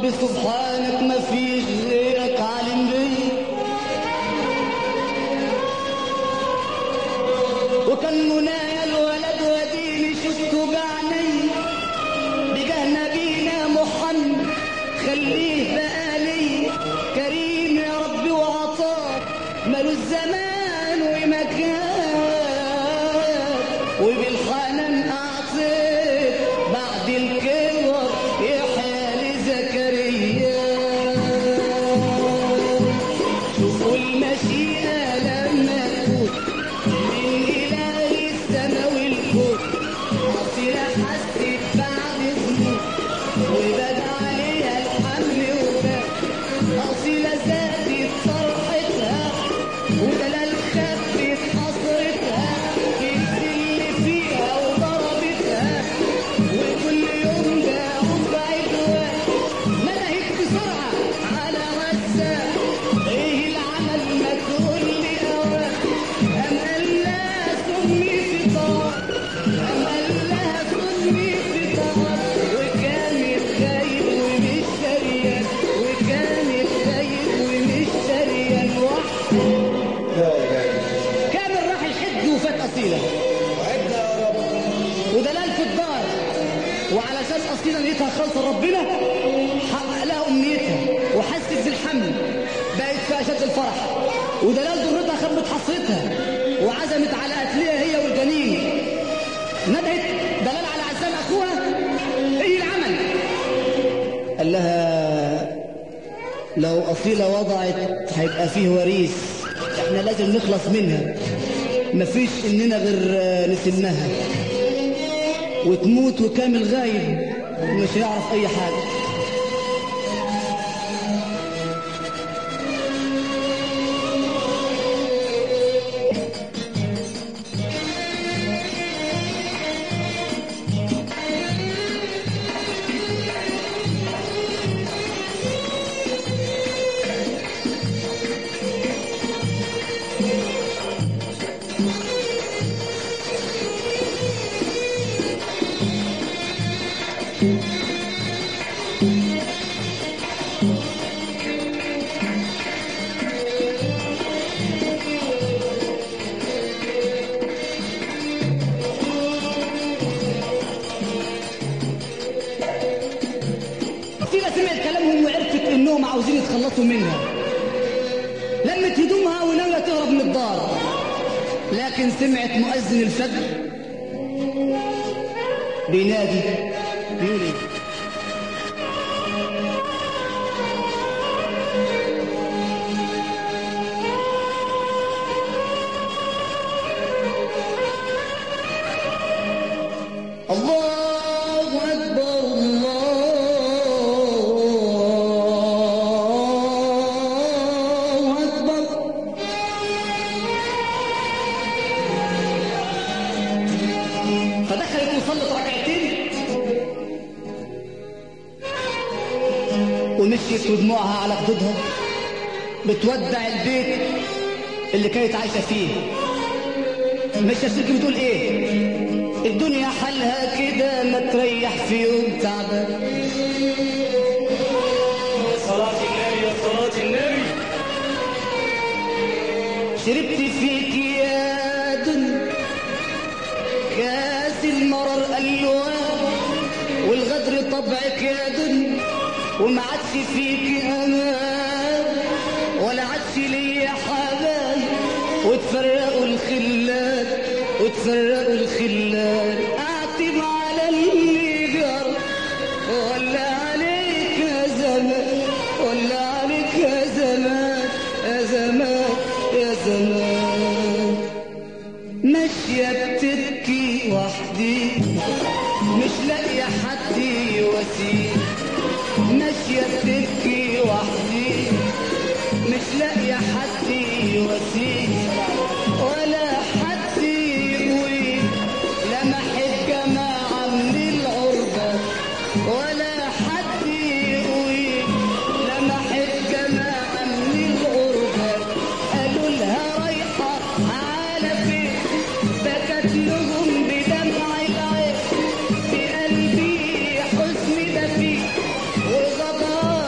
رب سبحانك ما فيش غيرك عالم بي وكان منايا الولد وديني شفته بعيني بجاه نبينا محمد خليه بقالي كريم يا رب وعطاك ماله الزمان ومكان وبالحنان اعطيت بعد الكبر يحيى لزكريا شوفوا المشيئة لما تكون من إله السماء والكون أصيلة حست بعد ذنوب وبدا عليها الحمل وباب أصيلة زادت فرحتها ودلال خفت حسرتها السل فيها وضربتها وكل يوم داعوا بعدوان ندهت بسرعة على وسام ايه العمل ما تقول لي اوام ام قال لها سمي في طار ام قال لها سمي في طار وكانت غايب ومش شريان وكانت غايب ومش شريان وحده لا إله كامل راح الحج وفات اصيله وعدنا يا رب ودلال في الدار وعلى اساس اصيله نيتها خالصه ربنا حقق لها امنيتها وحست بالحمل بقت في اشد الفرح ودلال ضرتها خبت حصرتها وعزمت على قتلها هي والجنين ندهت دلال على عزام اخوها ايه العمل قال لها لو اصيله وضعت هيبقى فيه وريث احنا لازم نخلص منها مفيش اننا غير آه، نسمها وتموت وكامل غايب ومش هيعرف اي حاجه فيما سمعت كلامهم وعرفت انهم عاوزين يتخلصوا منها لمت هدومها وناويه تهرب من الدار لكن سمعت مؤذن الفجر بينادي بيقول ايه الله أكبر الله أكبر فدخلت وصلت ركعتين ومشيت ودموعها على خدودها بتودع البيت اللي كانت عايشة فيه مش الست بتقول ايه الدنيا حالها كده ما تريح في يوم تعبان صلاة النبي يا صلاة النبي شربت فيك يا دنيا كاس المرر الوان والغدر طبعك يا دنيا وما عادش فيك امان ولا عادش ليا حبايب وتفرقوا الخلان وتفرقوا الخلان اعتب على اللي جرى ولا عليك يا زمان ولا عليك يا زمان يا زمان يا زمان ماشية بتبكي وحدي مش لاقية حد يواسيني ماشية بتبكي وحدي مش لاقية حد يواسيني ولا حد يقوي لمح الجماعة من العربة ولا حد يقوي لمح الجماعة من الغربة قالوا لها رايحة على فين بكت لهم بدمع العين في قلبي حزن دفي وغضب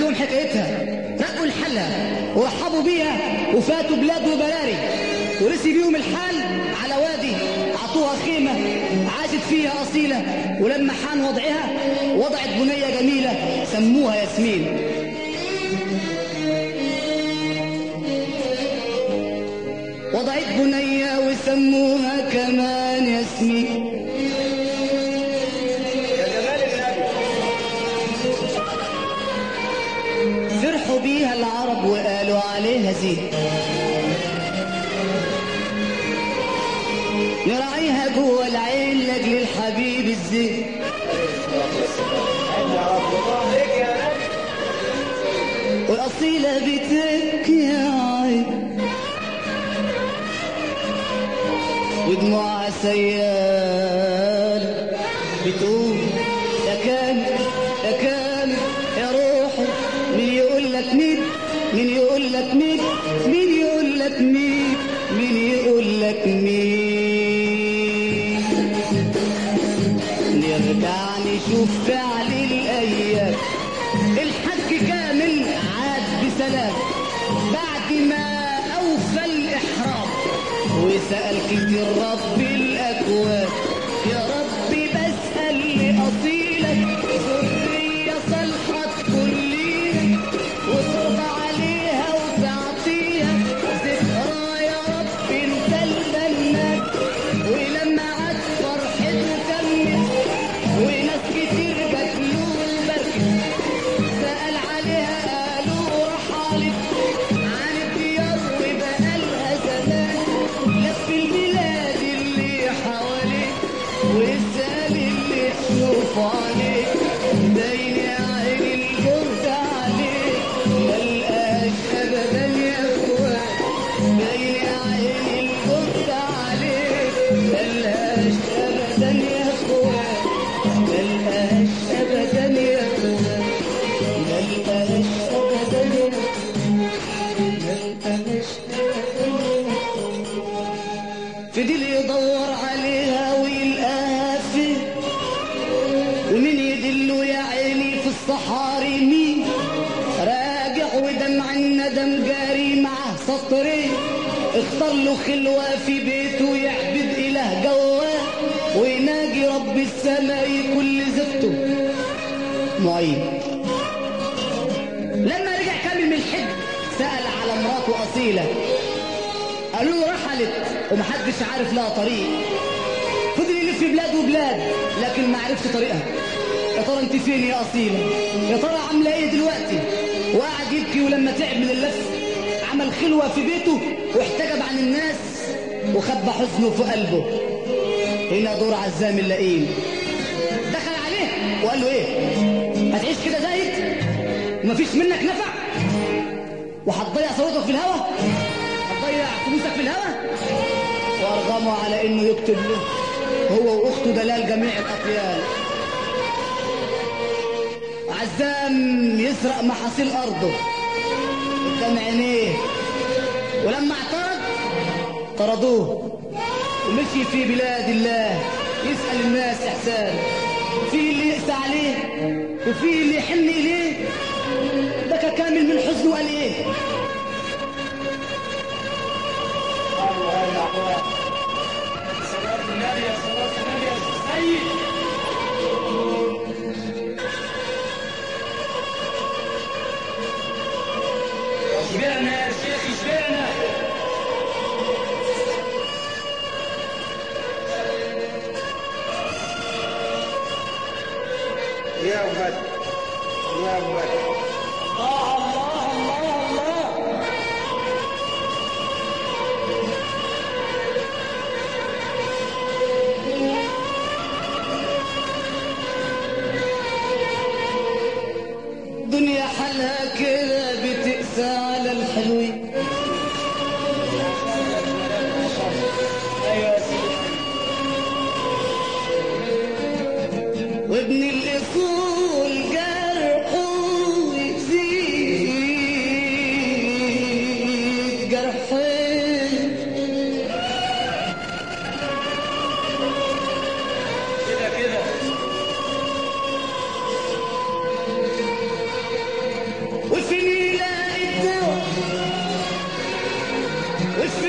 لهم حكايتها رقوا الحلة ورحبوا بيها وفاتوا بلاد وبراري ورسي بيهم الحال على وادي عطوها خيمة عاشت فيها أصيلة ولما حان وضعها وضعت بنية جميلة سموها ياسمين وضعت بنية وسموها كمان ياسمين يا جمال النبي فرحوا بيها العرب وقالوا عليها زين نراعيها جوه العين لاجل الحبيب الزين يا رب الله عليك يا نبي والأصيلة بتبكي يا عين ودموعها سيال بتقول يا كان يا كان يا روحي مين يقول لك مين مين يقول لك مين مين يقول لك مين مين يقول لك مين نرجع نشوف فعل الأيام الحج كامل عاد بسلام بعد ما أوفى الإحرام وسأل كتير رب الأكوان يا ربي بسأل لأصيلك ذرية صالحة تكليها وترضى عليها وتعطيها ذكرى يا رب انت المنان ولما عاد فرحته كمل وناس كتير جات له البركة سأل عليها قالوا رحالك عن الديار وبقالها زمان لف البلاد اللي حواليك واسأل اللي تشوف عليك باين يا عيني الجرد عليك ملقاش أبدا يا اخوان باين يا عيني الجرد عليك ملقاش أبدا يا اخوان ملقاش أبدا يا اخوان ملقاش أبدا يا ملقاش فضل يدور عليها ويلقاها فين ومين يدله يا عيني في الصحاري مين راجع ودمع الندم جاري معاه سطرين اختار له خلوة في بيته يعبد إله جواه ويناجي رب السماء كل زفته معين لما رجع كامل من الحج سأل على مراته أصيلة قالوا له رحلت ومحدش عارف لها طريق فضل يلف بلاد وبلاد لكن ما عرفش طريقها يا ترى انت فين يا أصيلة يا ترى عاملة ايه دلوقتي وقعد يبكي ولما تعب من اللف عمل خلوة في بيته واحتجب عن الناس وخبى حزنه في قلبه هنا دور عزام اللئيم دخل عليه وقال له ايه هتعيش كده زايد ومفيش منك نفع وهتضيع ثروتك في الهوا هتضيع فلوسك في الهوا وارغمه على انه يكتب له هو واخته دلال جميع الاطيال عزام يسرق محاصيل ارضه قدام عينيه ولما اعترض طردوه ومشي في بلاد الله يسأل الناس إحسان في اللي يقسى عليه وفي اللي يحن إليه بكى كامل من حزنه وقال إيه الله يا اخوان صلاة النبي يا صلاة النبي يا سيد اشبعنا يا شيخ اشبعنا يا ولد يا ولد الله الله الله الله دنيا حالها كده بتقسى على الحلوين ايوه يا سيدي وابن الأصول جرحه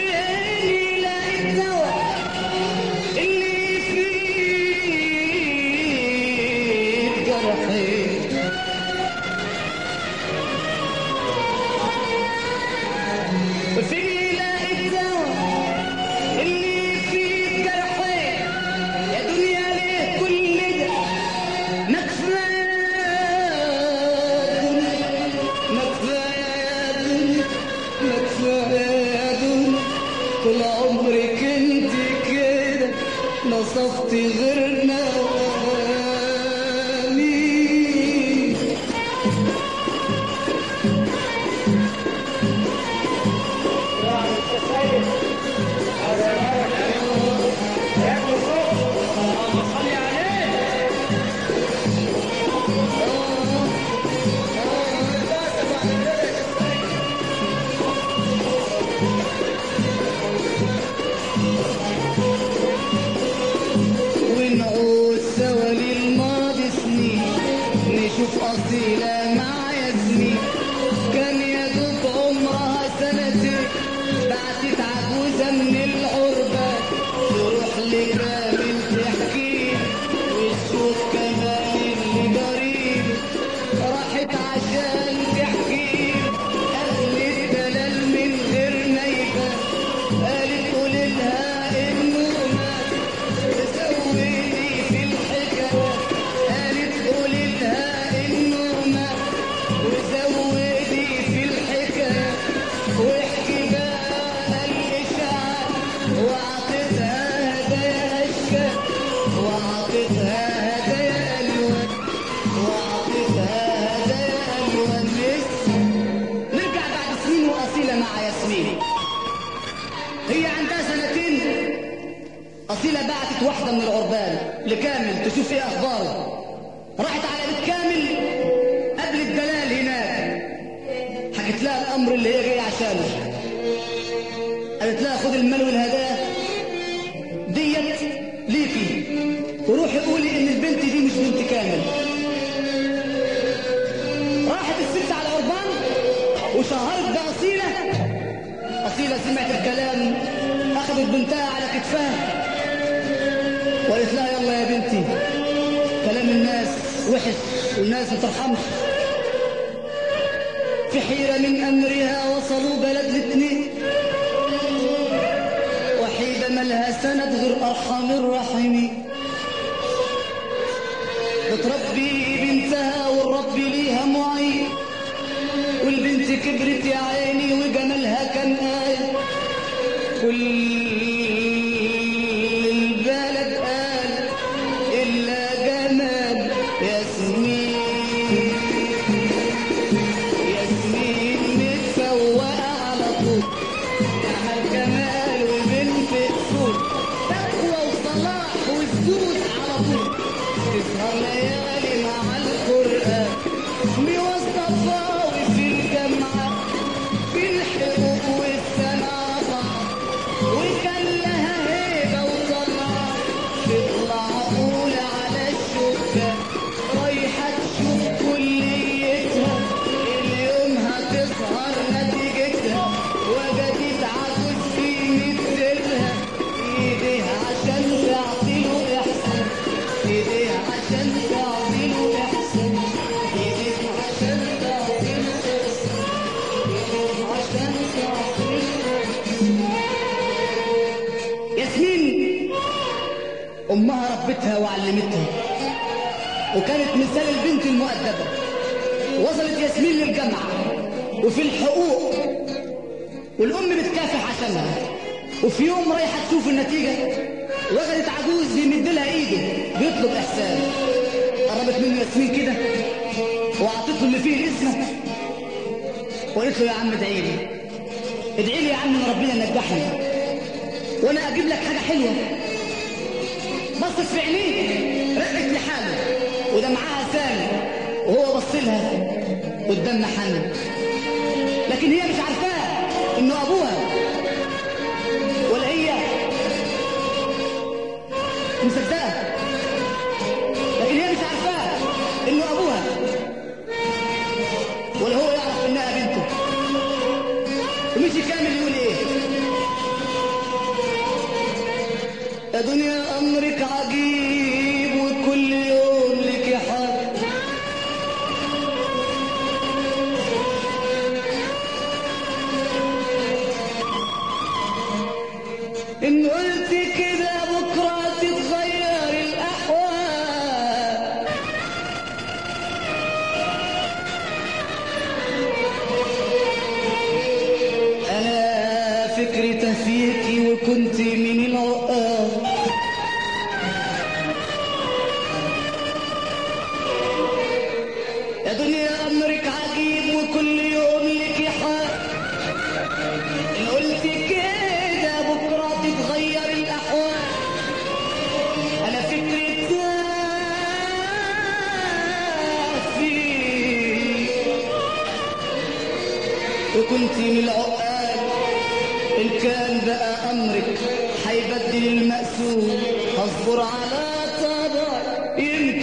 فين يلاقي الدواء اللي فيه جرحي فين يلاقي الدواء اللي فيه جرحي يا دنيا ليه كل ده ما كفايه دنيا ما كفايه يا دنيا ما كفايه يا دنيا طول عمرك انت كده نصفتي غيرنا مين يعني انت سيد هذا يبارك ياكل صوت اللهم صل عليه ونعود سوا للماضي سنين نشوف أصيلة مع ياسمين كان يا دوب عمرها سنتين بعتت عجوزة من العربة تروح لكامل تحكي والشوق كمان اللي قريب راحت عشان تحكي أهل الدلال من غير نيبة قالت قول لها إنه مات تسويني في الحكاية قالت قول لها إنه مات وزودي في الحكاية واحكي بقى الإشاعة وأعطيتها هدايا أشكال وأعطيتها هدايا ألوان وأعطيتها هدايا ألوان لسه نرجع بعد سنين وأصيلة مع ياسمين هي عندها سنتين أصيلة بعتت واحدة من العربان لكامل تشوف ايه أخباره راحت على بيت كامل قبل الدلال هناك حكت لها الأمر اللي هي جاية عشانه قالت لها خد المال والهدايا ديت ليكي وروحي قولي ان البنت دي مش بنت كامل راحت الست على عربان وشهرت بأصيلة أصيلة سمعت الكلام أخذت بنتها على كتفها وقالت لها يلا يا بنتي كلام الناس وحش والناس ما ترحمش في حيرة من أمرها وصلوا بلد الاثنين وحيدة ملها سند غير أرحم الراحمين بتربي بنتها والرب ليها معين والبنت كبرت يا عيني وجمالها كان آية كل البلد قال إلا جمال ياسمين ياسمين متفوقة على طول عمل جمال وبنت أصول تقوى وصلاح وسجود على طول تسهر ليالي مع القرآن بيوظفها في الجامعة في الحقوق والصناعة وكان لها هيبة وطلعة تطلع أولى على الشباك رايحة تشوف كليتها اليوم هتظهر نتيجتها وجدت عجوز في مثلها ايديها عشان تعطيله احسن ايديها عشان تعطيله احسن ايديها عشان تعطيله احسن ايديها عشان تعطيله احسن ياسمين امها ربتها وعلمتها وكانت مثال البنت المؤدبه وصلت ياسمين للجامعه وفي الحقوق والام بتكافح عشانها وفي يوم رايحه تشوف النتيجه وجدت عجوز بيمد لها ايده بيطلب احسان قربت منه ياسمين كده واعطته اللي فيه الاسم وقالت له يا عم ادعي لي ادعي لي يا عم ان ربنا ينجحني وانا اجيب لك حاجه حلوه بصت في عينيه رقت لحاله وده معاها سام وهو بص لها قدام حن لكن هي مش عارفاه انه ابوها ولا هي مصدقه لكن هي مش عارفاه انه ابوها ولا هو يعرف انها بنته ومشي كامل يقول ايه يا دنيا أمرك عجيب وكل يوم لك حال إن قلت كده بكرة تتغير الأحوال أنا فكرة فيكي وكنت من العقال يا دنيا أمرك عجيب وكل يوم لك حال إن قلت كده بكرة تتغير الأحوال أنا فكرة فيك وكنت من العقال إن كان بقى أمرك حيبدل المأسور هصبر على طبع يمكن